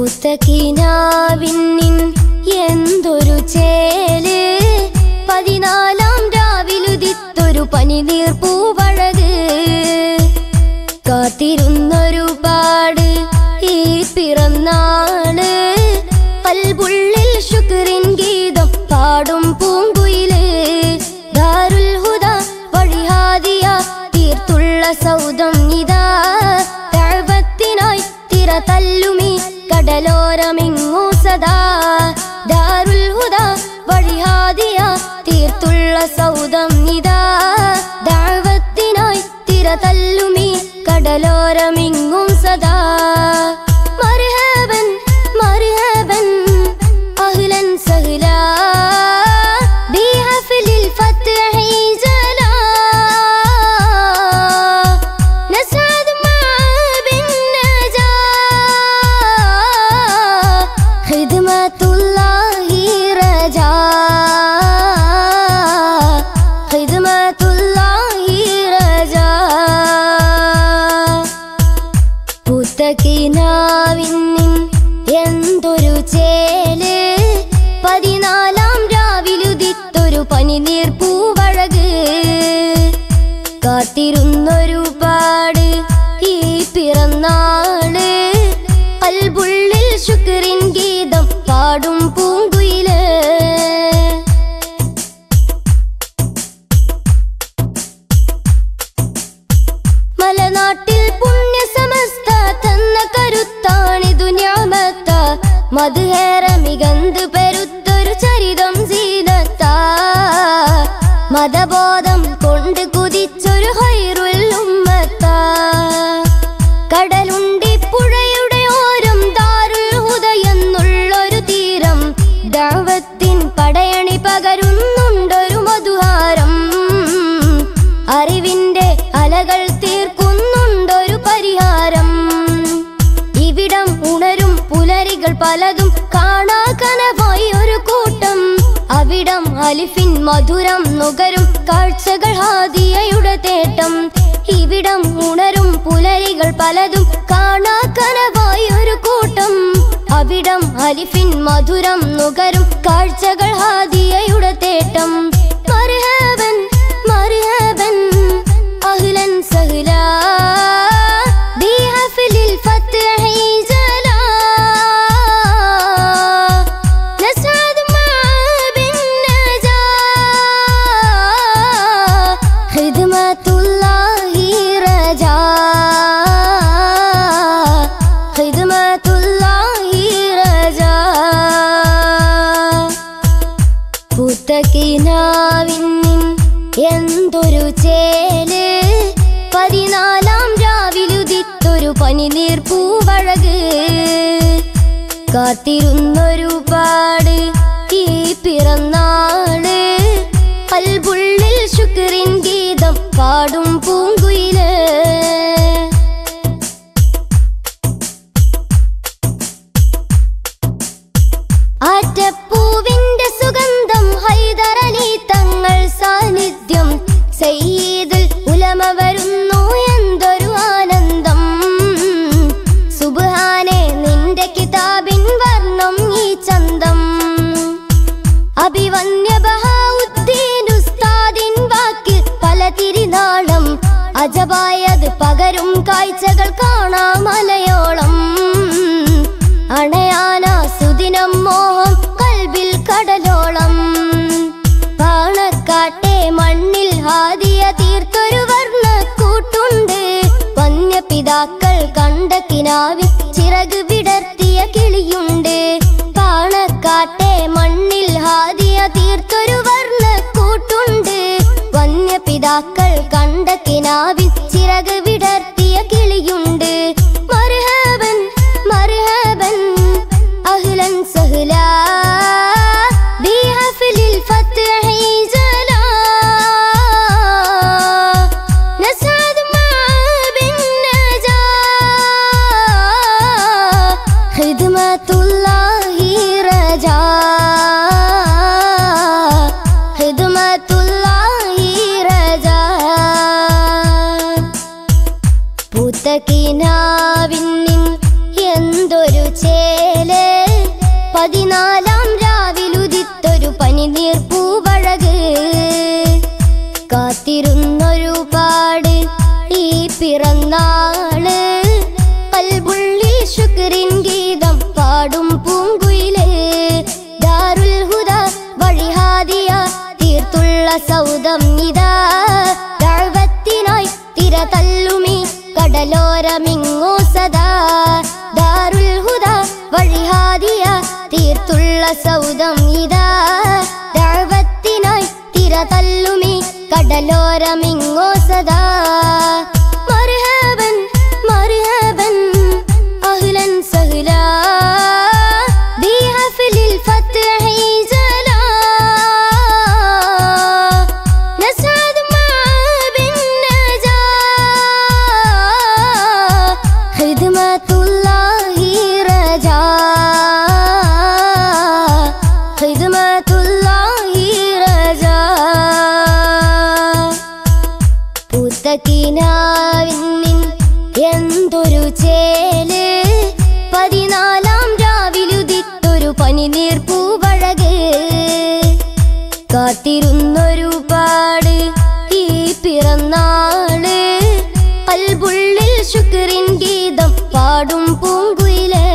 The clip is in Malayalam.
പൂത്തക്കിനാവിന്നിൻ എന്തൊരു ചേല് പതിനാലാം രാവിലുദിത്തൊരു പനിനീർ പൂവഴക് കാത്തിരുന്നൊരു പാട് ഈ പിറന്നാള് കൽബുള്ളിൽ ശുക്രിൻ ഗീതം പാടും പൂങ്കുയില് ദാരുൽ ഹുദ വഴിഹാദിയ തീർത്തുള്ള സൗദം ഇതാ തഴവത്തിനായി തിര തല്ലുമി കടലോരമിങ്ങു സദാ ദാരുൽ ഹുദ വഴിഹാദിയ തീർത്തുള്ള സൗദം ഇതാ ദാവത്തിനായി തിര തല്ലുമി കടലോരമിങ്ങും സദാ മർഹബൻ മർഹബൻ അഹ്ലൻ സഹ്ലാ بحفل الفتح جلا نسعد معا بالنجاة خدمة الله رجاء خدمة الله رجاء പൂത്തക്കിനാവിന്നിൻ എന്തൊരു ചേല് പതിനാലാം രാവിലുദിത്തൊരു പനിനീർ പൂവഴക് കാത്തിരുന്നൊരു പാട് ഈ പിറന്നാള് അൽബുള്ളിൽ ശുക്രിൻ ഗീതം പാടും പൂങ്കുയില് മലനാട്ടിൽ പുണ്യ സമസ്ത തന്ന കരുത്താണിതു ഞാമത്ത മധുഹേറ മികന്ത് പെരുത്തൊരു ചരിതം സീനത്ത മതബോധം കൊണ്ട് കുതിച്ചൊരു ഹൈറുൽ ഉമ്മത്ത കടലുണ്ടി പുഴയുടെ ഓരം ദാരുൽ ഹുദയെന്നുള്ളൊരു തീരം ദാവത്തിൻ പടയണി പകരുന്നുണ്ടൊരു മധുഹാരം അറിവിന്റെ അലകൾ തീർക്കുന്നുണ്ടൊരു പരിഹാരം ഇവിടം ഉണരും പുലരികൾ പലതും കാണാ കനവായി ഒരു കൂട്ടം അവിടം അലിഫിൻ മധുരം നുകരും കാഴ്ചകൾ ഹാദിയയുടെ തേട്ടം ഇവിടം ഉണരും പുലരികൾ പലതും കാണാ കനവായി ഒരു കൂട്ടം അവിടം അലിഫിൻ മധുരം നുകരും കാഴ്ചകൾ ഹാദിയയുടെ തേട്ടം മർഹബൻ മർഹബൻ അഹ്ലൻ സഹ്ലാ بحفل الفتح جلا نسعد معا بالنجاة خدمة الله رجاء خدمة الله رجاء പൂത്തക്കിനാവിന്നിൻ എന്തൊരു ചേല് പതിനാലാം രാവിലുദിത്തൊരു പനിനീർ പൂവഴക് കാത്തിരുന്നൊരു പാട് ഈ പിറന്നാള് കൽബുള്ളിൽ ശുക്രിൻ ഗീതം പാടും പൂങ്കുയില് ആറ്റപ്പൂവിന്റെ സുഗന്ധം ഹൈദരലി തങ്ങൾ സാന്നിധ്യം സയ്യിദുൽ ഉലമ വരുന്നു എന്തൊരു ആനന്ദം സുബ്ഹാനെ നിന്റെ കിതാബിൻ വർണ്ണം ഈ ചന്തം അഭിവന്യ ബഹാഉദ്ദീൻ ഉസ്താദിൻ വാക്കിൽ പല തിരിനാളം അജബായത് പകരും കാഴ്ചകൾ കാണാം മലയോളം അണയാന സുദിനം മോഹം കൽബിൽ കടലോളം പാണക്കാട്ടെ മണ്ണിൽ ഹാദിയ തീർത്തൊരു വർണ്ണ കൂട്ടുണ്ട് വന്യപിതാക്കൾ കണ്ട കിനാവിൽ ചിറക് വിടർത്തിയ കിളിയുണ്ട് പാണക്കാട്ടെ മണ്ണിൽ ഹാദിയ തീർത്തൊരു വർണ്ണ കൂട്ടുണ്ട് വന്യപിതാക്കൾ കണ്ട കിനാവിൽ ചിറക് വിടർത്തിയ കിളിയുണ്ട് മർഹബൻ മർഹബൻ അഹ്ലൻ സഹ്ലാ بحفل الفتح جلا نسعد معا بالنجاة خدمة الله رجاء خدمة الله رجاء പൂത്തക്കിനാവിന്നിൻ എന്തൊരു ചേല കാത്തിരുന്നൊരു പാട് ഈ പിറന്നാള് കൽബുള്ളിൽ ശുക്രിൻ ഗീതം പാടും പൂങ്കുയില് ദാരുൽ ഹുദ വഴിഹാദിയ തീർത്തുള്ള സൗദം ഇതാ ദഅവത്തിനായി തിര തല്ലുമി കടലോരമിങ്ങോ സദാ ദാരുൽ ഹുദ വഴിഹാദിയ തീർത്തുള്ള സൗദം ഇതാ ദഅവത്തിനായി തിര തല്ലുമി കടലോരമിങ്ങോ സദാ മർഹബൻ മർഹബൻ അഹ്ലൻ സഹ്ലാ بحفل الفتح جلا نسعد معا بالنجاة خدمة الله رجاء خدمة الله رجاء പൂത്തക്കിനാവിന്നിൻ എന്തൊരു ചേല് പതിനാലാം രാവിലുദിത്തൊരു പനിനീർ പൂവഴക് കാത്തിരുന്നൊരു പാട് ഈ പിറന്നാള് കൽബുള്ളിൽ ശുക്രിൻ ഗീതം പാടും പൂങ്കുയില്